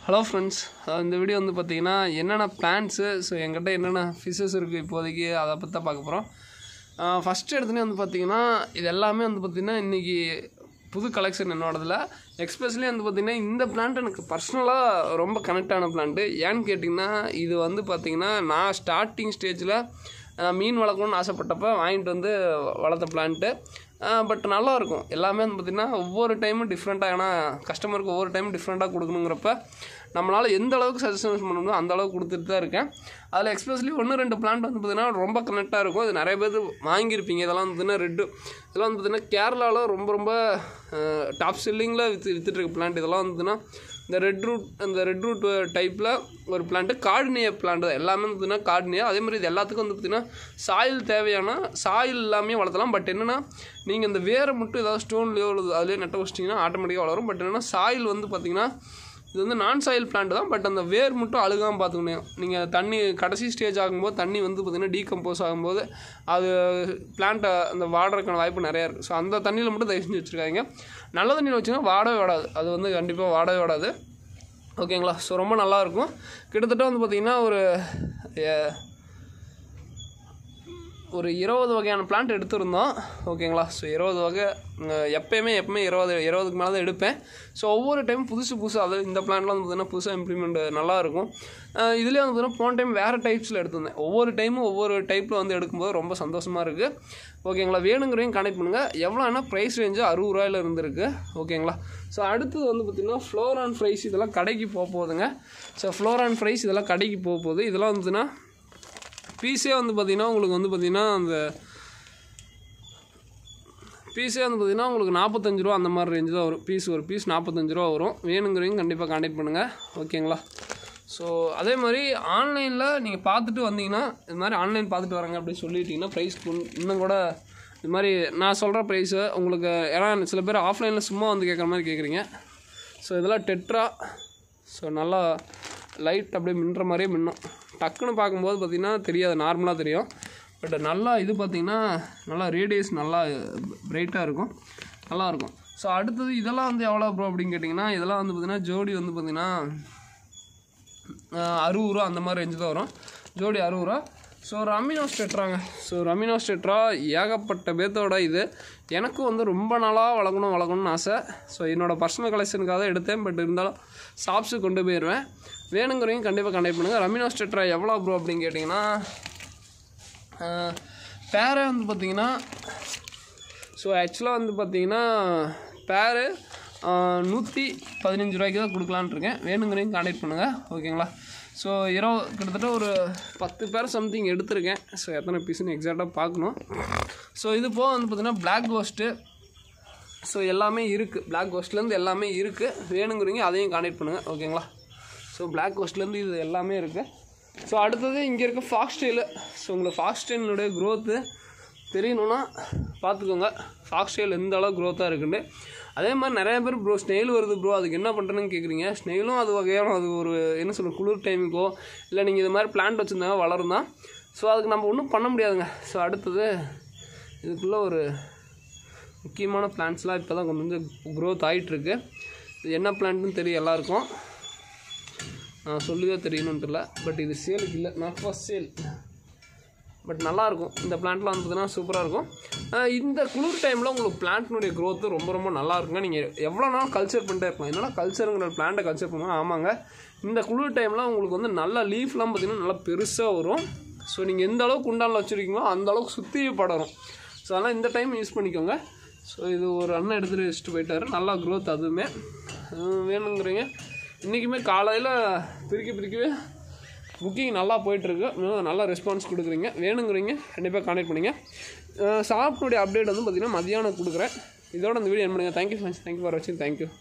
hello friends இந்த video வந்து பார்த்தீங்கன்னா என்னென்ன பிளான்ஸு ஸோ என்கிட்ட என்னென்ன ஃபிஷஸ் இருக்குது இப்போதைக்கு அதை பற்றி தான் பார்க்க போகிறோம் ஃபஸ்ட்டு எடுத்துனே வந்து பார்த்தீங்கன்னா இது எல்லாமே வந்து பார்த்திங்கன்னா இன்றைக்கி புது கலெக்ஷன் என்னோடதில் எக்ஸ்பெஷலி வந்து பார்த்திங்கன்னா இந்த பிளான்ட் எனக்கு பர்சனலாக ரொம்ப கனெக்ட் ஆன பிளான்ட்டு ஏன்னு கேட்டிங்கன்னா இது வந்து பார்த்திங்கன்னா நான் ஸ்டார்டிங் ஸ்டேஜில் மீன் வளர்க்கணும்னு ஆசைப்பட்டப்ப வாங்கிட்டு வந்து வளர்த்த பிளான்ட்டு பட் நல்லா இருக்கும் எல்லாமே வந்து பார்த்திங்கன்னா ஒவ்வொரு டைமும் டிஃப்ரெண்ட்டாக ஏன்னா கஸ்டமருக்கு ஒவ்வொரு டைமும் டிஃப்ரெண்ட்டாக கொடுக்கணுங்கிறப்ப நம்மளால் எந்த அளவுக்கு சஜஷன்ஸ் பண்ண முடியுமோ அந்த அளவுக்கு கொடுத்துட்டு தான் இருக்கேன் அதில் எக்ஸ்பெஷலி ஒன்று ரெண்டு பிளான்ட் வந்து பார்த்திங்கன்னா ரொம்ப கனெக்டாக இருக்கும் இது நிறைய பேர் வாங்கியிருப்பீங்க இதெல்லாம் வந்து பார்த்திங்கன்னா ரெட்டு இதெல்லாம் வந்து பார்த்திங்கன்னா கேரளாவில் ரொம்ப ரொம்ப டாப் செல்லிங்கில் விற்று விற்றுட்ருக்க பிளான்ட் இதெல்லாம் வந்து பார்த்திங்கன்னா இந்த ரெட் ரூட் அந்த ரெட் ரூட் டைப்பில் ஒரு பிளான்ட்டு கார்டினியா பிளான்ட் தான் எல்லாமே வந்து பார்த்திங்கன்னா கார்டினியா அதே மாதிரி இது எல்லாத்துக்கும் வந்து பார்த்திங்கன்னா சாயில் தேவையான சாயில் எல்லாமே வளர்த்தலாம் பட் என்னென்னா நீங்கள் இந்த வேரை மட்டும் ஏதாவது ஸ்டோன்லேயோ அல்லது அதுலேயே நட்ட வச்சிட்டிங்கன்னா ஆட்டோமேட்டிக்காக வளரும் பட் என்னென்னா சாயில் வந்து பார்த்திங்கன்னா இது வந்து நான் சாயில் பிளான்ட் தான் பட் அந்த வேர் மட்டும் அழுகாமல் பார்த்துக்கணும் நீங்கள் தண்ணி கடைசி ஸ்டேஜ் ஆகும்போது தண்ணி வந்து பார்த்திங்கன்னா டீகம்போஸ் ஆகும்போது அது பிளான்ட்டை அந்த வாடுறதுக்கான வாய்ப்பு நிறையா இருக்குது ஸோ அந்த தண்ணியில் மட்டும் தயவு செஞ்சு வச்சுருக்காங்க நல்ல தண்ணியில் வச்சிங்கன்னா வாடவே வாடாது அது வந்து கண்டிப்பாக வாடவே வாடாது ஓகேங்களா ஸோ ரொம்ப நல்லாயிருக்கும் கிட்டத்தட்ட வந்து பார்த்திங்கன்னா ஒரு எ- ஒரு இருபது வகையான பிளான்ட் எடுத்திருந்தோம் ஓகேங்களா ஸோ இருபது வகை அஹ், எப்பயுமே எப்பவுமே இருபது இருபதுக்கு மேலே தான் எடுப்பேன் ஸோ ஒவ்வொரு டைம் புதுசு புதுசாக அது இந்த பிளான்ட்லாம் வந்து பார்த்திங்கன்னா புதுசாக இம்ப்ளிமெண்ட் நல்லாயிருக்கும் இதுலேயே வந்து பார்த்திங்கன்னா போன டைம் வேறு டைப்ஸில் எடுத்திருந்தேன் ஒவ்வொரு டைமும் ஒவ்வொரு டைப்பில் வந்து எடுக்கும்போது ரொம்ப சந்தோஷமாக இருக்குது ஓகேங்களா வேணுங்கிறதையும் கனெக்ட் பண்ணுங்கள் எவ்வளோனா ப்ரைஸ் ரேஞ்சு அறுபது ரூபாயில இருந்திருக்கு ஓகேங்களா ஸோ அடுத்தது வந்து பார்த்திங்கன்னா ஃப்ளோரான் ஃப்ரைஸ் இதெல்லாம் கடைக்கு போக போகுதுங்க ஸோ ஃப்ளோரான் ஃப்ரைஸ் இதெல்லாம் கடைக்கு போக போகுது இதெல்லாம் வந்துன்னா பீஸே வந்து பார்த்திங்கன்னா உங்களுக்கு வந்து பார்த்திங்கன்னா அந்த பீஸே வந்து பார்த்திங்கன்னா உங்களுக்கு நாற்பத்தஞ்சு ரூபா அந்த மாதிரி ரேஞ்சு தான் வரும் பீஸ் ஒரு பீஸ் நாற்பத்தஞ்சு ரூபா வரும் வேணுங்கிறவங்க கண்டிப்பாக கான்டாக்ட் பண்ணுங்கள் ஓகேங்களா ஸோ அதே மாதிரி ஆன்லைனில் நீங்கள் பார்த்துட்டு வந்தீங்கன்னா இது மாதிரி ஆன்லைன் பார்த்துட்டு வராங்க அப்படின்னு சொல்லிட்டீங்கன்னா ப்ரைஸ் இன்னும் கூட இது மாதிரி நான் சொல்கிற ப்ரைஸு உங்களுக்கு ஏன்னா சில பேர் ஆஃப்லைனில் சும்மா வந்து கேட்குற மாதிரி கேட்குறீங்க ஸோ இதெல்லாம் டெட்ரா ஸோ நல்லா லைட் அப்படியே மின்னுற மாதிரியே மின்னும் டக்குன்னு பார்க்கும்போது பார்த்திங்கன்னா தெரியாது நார்மலாக தெரியும் பட் நல்லா இது பார்த்திங்கன்னா நல்லா ரேடியஸ் நல்லா பிரைட்டாக இருக்கும் நல்லாயிருக்கும் ஸோ அடுத்தது இதெல்லாம் வந்து எவ்வளோ ப்ரோ அப்படின்னு கேட்டிங்கன்னா இதெல்லாம் வந்து பார்த்திங்கன்னா ஜோடி வந்து பார்த்திங்கன்னா ஆஹ் அறுபது ரூபா அந்த மாதிரி ரேஞ்சு தான் வரும் ஜோடி அறுபது ரூபா ஸோ ரமினோ ஸ்டெட்ராங்க ஸோ ரமினோ ஸ்டெட்ரா ஏகப்பட்ட பேத்தோட இது எனக்கும் வந்து ரொம்ப நாளாக வளர்க்கணும் வளர்க்கணும்னு ஆசை ஸோ என்னோட பர்சனல் கலெக்ஷனுக்காக தான் எடுத்தேன் பட் இருந்தாலும் ஷாப்ஸுக்கு கொண்டு போயிடுவேன் வேணுங்கிறவங்க கண்டிப்பாக கண்டக்ட் பண்ணுங்கள் ரமினோ ஸ்டெட்ரா எவ்வளோ ப்ரோ அப்படின்னு கேட்டிங்கன்னா பேரை வந்து பார்த்தீங்கன்னா ஸோ ஆக்சுவலாக வந்து பார்த்தீங்கன்னா பேரு நூற்றி பதினஞ்சு ரூபாய்க்கு தான் கொடுக்கலான்னு இருக்கேன் வேணுங்கிறவங்க கான்டாக்ட் பண்ணுங்கள் ஓகேங்களா ஸோ இருபது கிட்டத்தட்ட ஒரு பத்து பேர் சம்திங் எடுத்திருக்கேன் ஸோ எத்தனை பீஸ்னு எக்ஸாக்டாக பார்க்கணும் ஸோ இது போக வந்து பார்த்தீங்கன்னா பிளாக் கோஸ்ட்டு ஸோ எல்லாமே இருக்குது பிளாக் கோஸ்ட்லேருந்து எல்லாமே இருக்குது வேணுங்கிறவங்க அதையும் கான்டாக்ட் பண்ணுங்கள் ஓகேங்களா ஸோ பிளாக் கோஸ்ட்லேருந்து இது எல்லாமே இருக்குது ஸோ அடுத்தது இங்கே இருக்க ஃபாக்ஸ் ஸ்டைலு ஸோ உங்களுக்கு ஃபாக்ஸ் ஸ்டைலினுடைய க்ரோத்து தெரியணும்னா பார்த்துக்கோங்க ஃபாக்ஸ் ஸ்டைல் எந்த அளவு க்ரோத்தாக இருக்குன்னு அதே மாதிரி நிறைய பேர் ப்ரோ ஸ்னெயில் வருது ப்ரோ அதுக்கு என்ன பண்ணுறேன்னு கேட்குறீங்க ஸ்னெயிலும் அது வகையான அது ஒரு என்ன சொல்ல குளிர் டைமுக்கோ இல்லை நீங்கள் இது மாதிரி பிளான்ட் வச்சுருந்தாங்க வளரும் தான் ஸோ அதுக்கு நம்ம ஒன்றும் பண்ண முடியாதுங்க ஸோ அடுத்தது இதுக்குள்ளே ஒரு முக்கியமான பிளான்ட்ஸ்லாம் இப்போ தான் கொஞ்சம் கொஞ்சம் க்ரோத் ஆகிட்டுருக்கு இது என்ன பிளான்ட்னு தெரியும் எல்லாருக்கும் நான் சொல்லிதான் தெரியணும்னு தெரியல பட் இது சேலுக்கு இல்லை நாட் ஃபார் சேல் பட் நல்லாயிருக்கும் இந்த பிளான்ட்லாம் வந்து பார்த்தீங்கன்னா சூப்பராக இருக்கும் ஆஹ் இந்த குளிர் டைமில் உங்களுக்கு பிளான்ட்னுடைய growth ரொம்ப ரொம்ப நல்லா இருக்குங்க நீங்கள் எவ்வளோ நாள் கல்ச்சர் பண்ணிட்டே இருக்கலாம் என்னன்னா கல்ச்சருங்கிற பிளான்ட்டை கல்ச்சர் பண்ணுவோம் ஆமாங்க இந்த குளிர் டைமில் உங்களுக்கு வந்து நல்ல லீஃப்லாம் பார்த்தீங்கன்னா நல்லா பெருசாக வரும் ஸோ நீங்கள் எந்த அளவுக்கு குண்டானில் வச்சுருக்கீங்களோ அந்த அளவுக்கு சுற்றி படரும் ஸோ அதனால் இந்த டைம் யூஸ் பண்ணிக்கோங்க ஸோ இது ஒரு அண்ணன் எடுத்துகிட்டு வச்சுட்டு போயிட்டாரு நல்லா growth அதுவுமே ஹம் வேணுங்கிறீங்க இன்றைக்குமே காலையில் பிரிக்க பிரிக்கவே புக்கிங் நல்லா போயிட்டுருக்கு இன்னும் நல்லா ரெஸ்பான்ஸ் கொடுக்குறீங்க வேணுங்கிறீங்க கண்டிப்பாக கான்டாக்ட் பண்ணுங்க ஷாப்னுடைய அப்டேட் வந்து பார்த்திங்கன்னா மதியானம் கொடுக்குறேன் இதோட இந்த வீடியோ என் பண்ணுங்கள் தேங்க்யூ ஃப்ரெண்ட்ஸ் தேங்க்யூ ஃபார் வாட்சிங் தேங்க்யூ